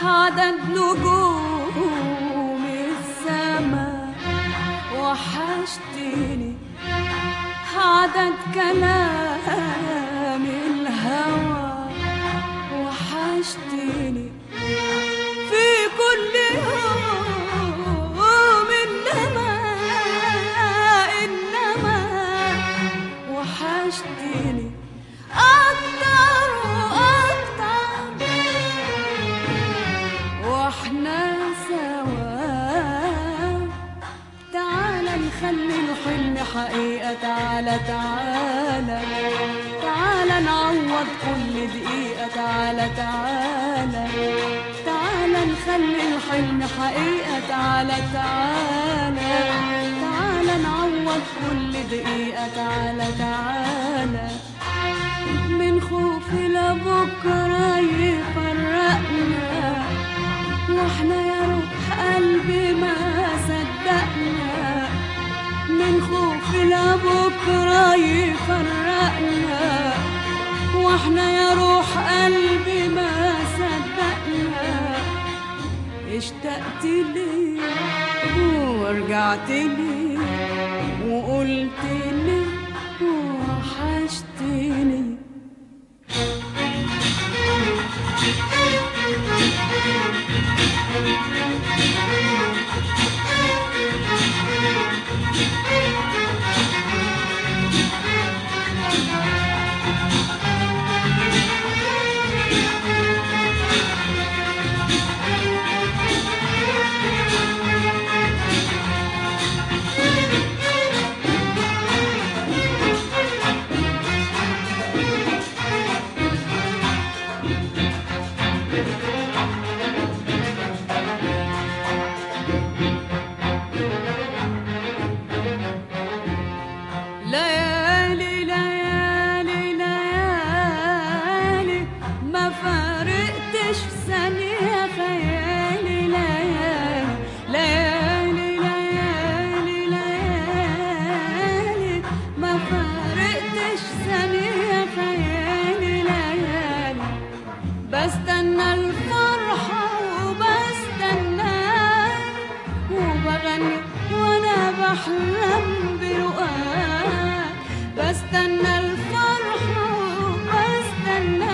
عدد نجوم السما وحشتني عدد كلام الهوى وحشتني في كل يوم إنما إنما وحشتني أكتر وأكتر واحنا سوا تعال نخلي الحلم حقيقة تعالى تعالى تعالى نعوض كل دقيقة تعالى تعالى تعالى نخلي الحلم حقيقة تعالى تعالى تعالى نعوض كل دقيقة تعالى تعالى من خوف لبكرة يفرقنا واحنا يا روح قلبي ما صدقنا من خوف لبكرة يفرقنا واحنا يا روح قلبي ما صدقنا اشتقت لي ورجعت لي وقلت لي وحشتني ليالي ليالي ليالي ما فارقتش ثانية خيالي ليالي ليالي ليالي ليالي ما فارقتش ثانية خيالي ليالي بستنى الفرحة وبستنى وبغني وانا بحلم برؤاك بستنى الفرحة وبستنى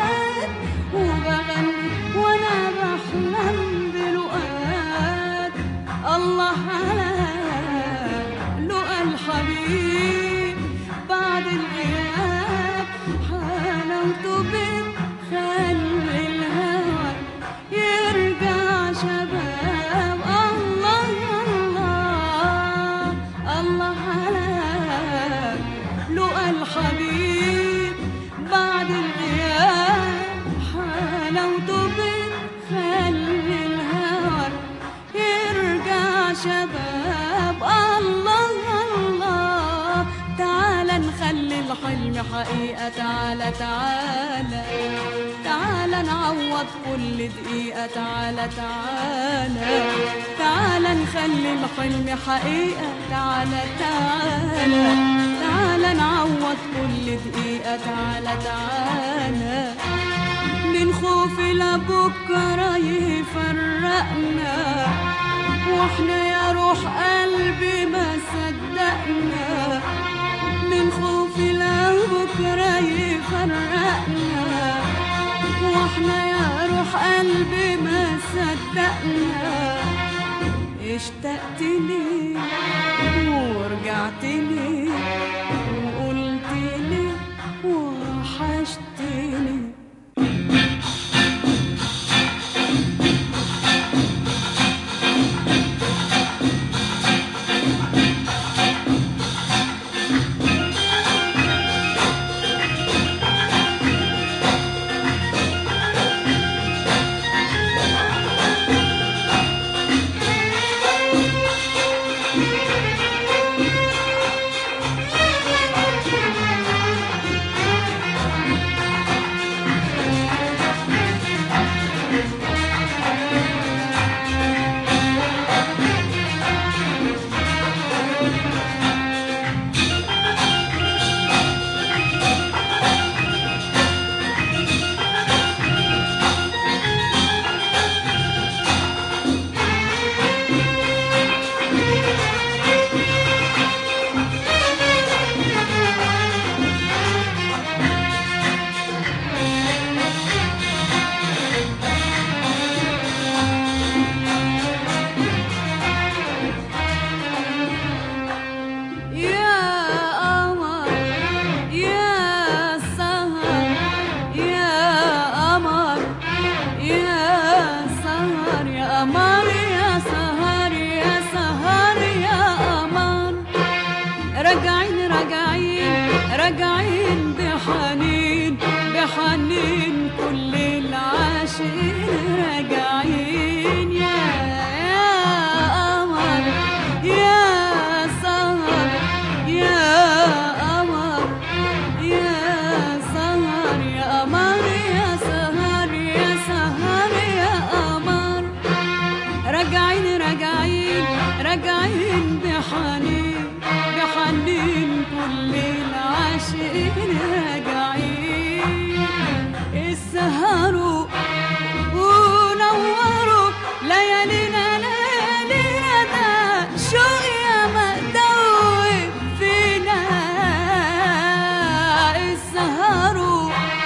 وبغني وانا بحلم برؤاك الله على لقى الحبيب بعد الغياب حلاوته بتخلي الهوى يرجع شباب الله الله الله على لقى الحبيب بعد الغياب حلاوته بتخلي الهوى يرجع شباب الله الله تعالى نخلي الحلم حقيقة تعالى تعالى تعالى نعوض كل دقيقة تعالى تعالى تعالى نخلي الحلم حقيقة تعالى تعالى تعالى نعوض كل دقيقة تعالى تعالى من خوف لبكرة يفرقنا واحنا يا روح قلبي ما صدقنا من خوف لبكرة يفرقنا واحنا يا روح قلبي ما صدقنا اشتقت لي ورجعت لي وقلت لي وحشتني قمر يا سهر يا سهر يا قمر راجعين راجعين راجعين بحنين بحنين كل العاشقين راجعين يا يا قمر يا سهر يا قمر يا سهر يا قمر يا سهر يا سهر يا قمر راجعين راجعين راجعين بحنين بحنين كل العاشقين راجعين السهروا ونوروا ليالينا ليالينا ده شوق يا مدوب فينا السهروا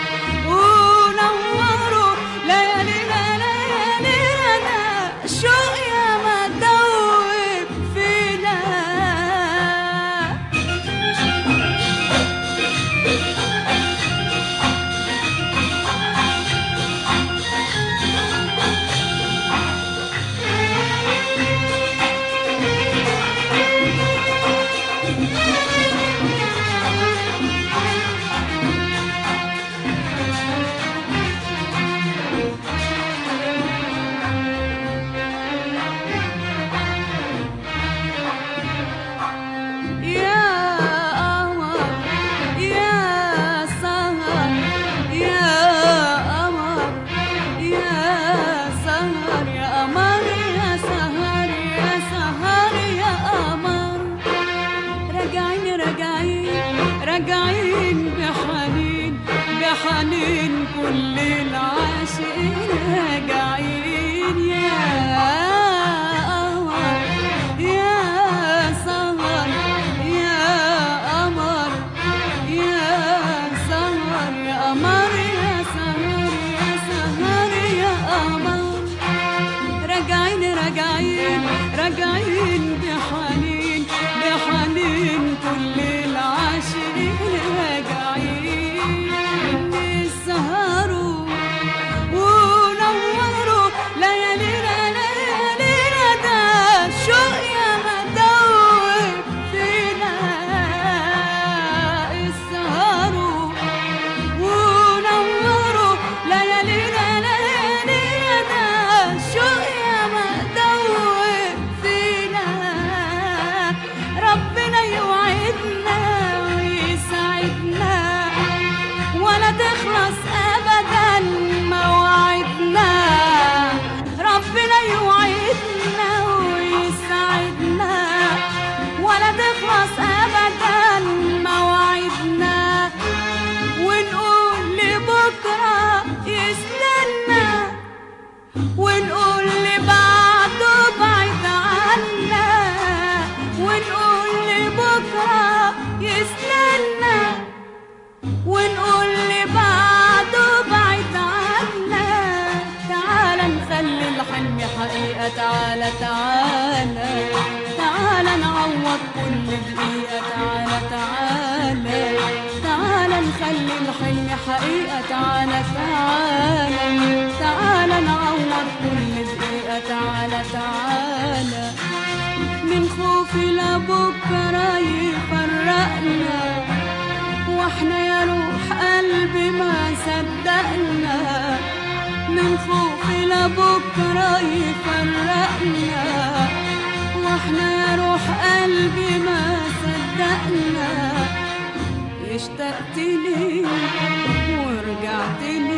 ونوروا ليالينا ليالينا ده شوق يا مدوب فينا يا قمر يا سهر يا قمر يا سهر يا قمر يا سهر يا سهر يا قمر راجعين راجعين راجعين بحنين بحنين كل العاشقين راجعين يا قمر يا سهر يا قمر يا سهر يا قمر يا سهر يا سهر يا قمر راجعين راجعين راجعين بحنين بحنين كل العاشقين راجعين السهروا ونوروا ليالينا ليالينا ده شوق يا مدوب فينا السهروا ونوروا ليالينا ليالينا ده شوق يا مدوب فينا ربنا يوعدنا ويسعدنا ولا تخلص ابدا مواعيدنا ربنا يوعدنا ويسعدنا ولا تخلص ابدا مواعيدنا ونقول لبكره يستنى ونقول لبعده بعيد عنا ونقول لبكره يستنى ونقول لبعده بعيد عنا تعال نخلي الحلم حقيقة تعالى تعالى تعالى نعوض كل دقيقة تعالى تعالى تعالى نخلي الحلم حقيقة تعالى تعالى تعالى نعوض كل دقيقة تعالى تعالى من خوفي لبكرة يفرقنا واحنا يا روح قلبي ما صدقنا من خوفي لبكرة يفرقنا واحنا يا روح قلبي ما صدقنا اشتقت لي ورجعت لي